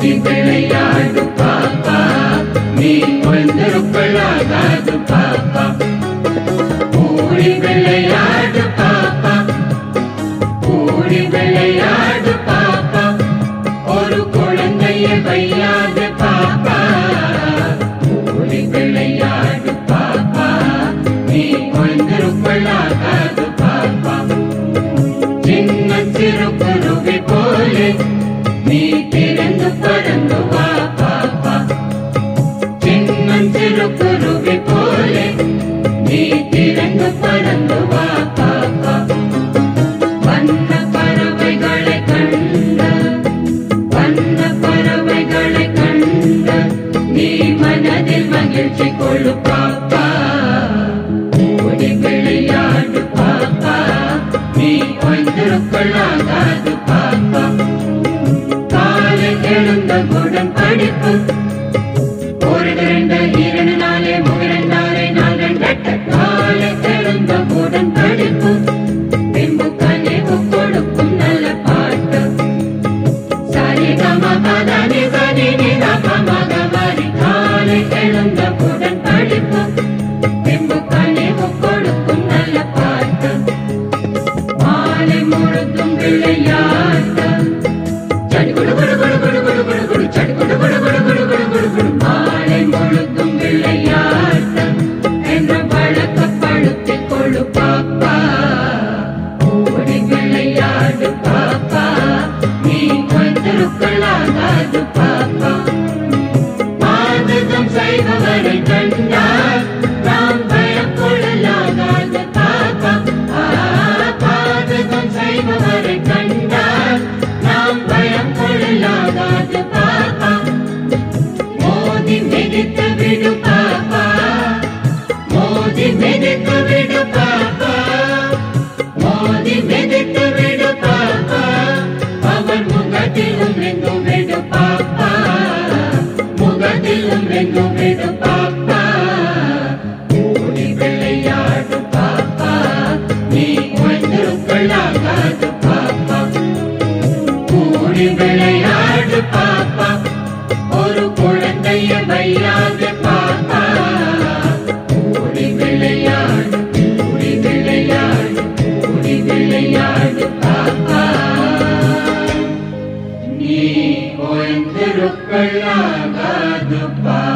ஓடி விளையாடு பாப்பா நீ குழந்திருப்பழாகாது பாப்பா ஓடி விளையாடு பாப்பா ஓடி விளையாடு பாப்பா ஒரு குழந்தையை வையாது பாப்பா ஓடி விளையாடு பாப்பா நீ குழந்திருப்பழாகாது பாப்பா சின்ன சிறு குருவி போலே நீ பிறந்து பறந்து வா பாப்பா சின்ன சிறு குருவி போலே நீ பிறந்து பறந்து வா பாப்பா வண்ண பறவைகளை கண்ட வண்ண பறவைகளை கண்ட நீ மனதில் மகிழ்ச்சி கொள்ளு பாப்பா ஓடி விளையாடு பாப்பா நீ ஒன்றிருக்கலாகாது பாப்பா காலை எழுந்தவுடன் படிப்பு ஒரு இரண்டு இரண்டு நாளே முகிரண்டாலே நாங்கள் கட்ட காலை எழுந்தவுடன் படிப்பு பின்பு கனிவு கொடுக்கும் நல்ல பாட்டு சரி கம பதனி சனி நிதம மகமரி காலை எழுந்தவுடன் படிப்பு பின்பு கனிவு கொடுக்கும் நல்ல பாட்டு மாலை முழுதும் விளையாட்டு சடி குடு குடு குடு குடு குடு குடு குடு சடி குடு குடு குடு குடு குடு குடு குடு மாலை முழுதும் விளையாட்டு என்ற பழக்கப்படுத்திக் கொள்ளு பாப்பா ஓடி விளையாடு பாப்பா நீ வந்திருக்கலாகாது பாப்பா பாதகம் செய்பவரை கண்டால் நாம் பயப்படலாகாது பாப்பா ஆ, பாதகம் செய்பவரை கண்டால் நாம் பயப்படலாகாது பாப்பா மோதி மிதித்து விடு பாப்பா மோதி மிதித்து விடு பாப்பா மோதி மிதித்து விடு பாப்பா அவன் முகத்திலும் எங்கும் விடு பாப்பா முகத்திலும் எங்கும் விடு பாப்பா ஓடி விளையாடு பாப்பா நீ ஒன்றிருக்கலாகாது பாப்பா ஓடி விளையாடு பாப்பா ஒரு குழந்தைய வையாது பாப்பா ஓடி விளையாடு ஓடி விளையாடு ஓடி விளையாடு பாப்பா நீ ஒன்றிருக்கலாகாது பாப்பா